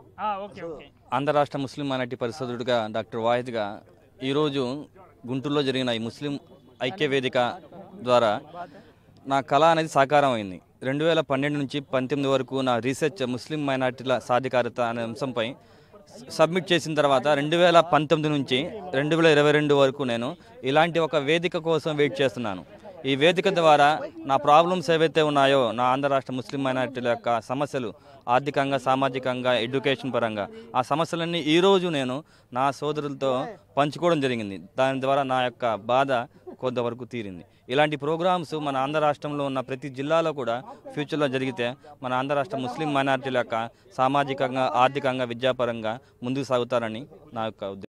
ఆ, okay okay Andhra రాష్ట్ర ముస్లిం minority పరిశోధకుడిగా doctor వాహిద్గా ఈరోజు గుంటూరులో జరిగిన ఈ ముస్లిం ఐక్య వేదిక ద్వారా నా కళ అనేది సాకారం అయింది రెండు వేల పన్నెండు నుంచి పంతొమ్మిది వరకు నా రీసెర్చ్ ముస్లిం మైనార్టీల సాధికారత అనే అంశంపై సబ్మిట్ చేసిన తర్వాత రెండు వేల పంతొమ్మిది నుంచి రెండు వేల ఇరవై రెండు వరకు నేను ఇలాంటి ఒక వేదిక కోసం వెయిట్ చేస్తున్నాను ఈ వేదిక ద్వారా నా ప్రాబ్లమ్స్ ఏవైతే ఉన్నాయో నా ఆంధ్ర రాష్ట్ర ముస్లిం మైనార్టీల యొక్క సమస్యలు ఆర్థికంగా సామాజికంగా ఎడ్యుకేషన్ పరంగా ఆ సమస్యలన్నీ ఈరోజు నేను నా సోదరులతో పంచుకోవడం జరిగింది దాని ద్వారా నా యొక్క బాధ కొంతవరకు తీరింది ఇలాంటి ప్రోగ్రామ్స్ మన ఆంధ్ర రాష్ట్రంలో ఉన్న ప్రతి జిల్లాలో కూడా ఫ్యూచర్లో జరిగితే మన ఆంధ్ర రాష్ట్ర ముస్లిం మైనార్టీల యొక్క సామాజికంగా ఆర్థికంగా విద్యాపరంగా ముందుకు సాగుతారని నా యొక్క ఉద్దేశం